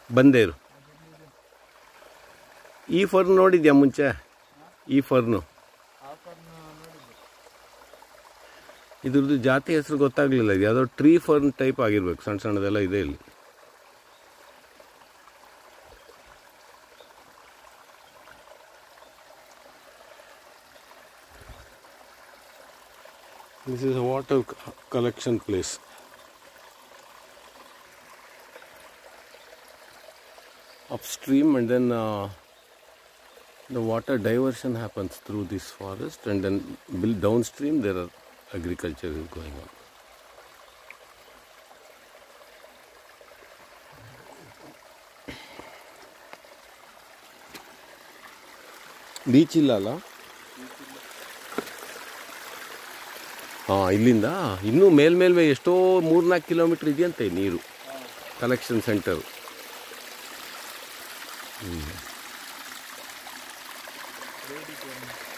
ಬಂದೇ ಇರು ಈ ಫರ್ನ್ ನೋಡಿದ್ಯಾ ಮುಂಚೆ ಈ ಫರ್ನು ಆಫರ್ನ ನೋಡಿದ್ದೆ ಇದ್ರದ್ದು ಜಾತಿ ಹೆಸರು ಗೊತ್ತಾಗ್ಲಿಲ್ಲ ಇದು ಯಾವುದೋ ಟ್ರೀ ಫರ್ನ್ ಟೈಪ್ ಆಗಿರ್ಬೇಕು ಸಣ್ಣ ಸಣ್ಣದೆಲ್ಲ ಇದೆ ಇಲ್ಲಿ This is a water c- collection place. Upstream, and then uh, the water diversion happens through this forest, and then bil- downstream there are agriculture is going on. Beach ಇಲ್ಲ ಅಲ್ಲ ಹಾಂ ಇಲ್ಲಿಂದ ಇನ್ನೂ ಮೇಲ್ಮೇಲ್ಮೆ ಎಷ್ಟೋ ಮೂರ್ನಾಲ್ಕು ಕಿಲೋಮೀಟ್ರ್ ಇದೆಯಂತೆ ನೀರು ಕಲೆಕ್ಷನ್ ಸೆಂಟರ್ ಬೇಡಿಕೆ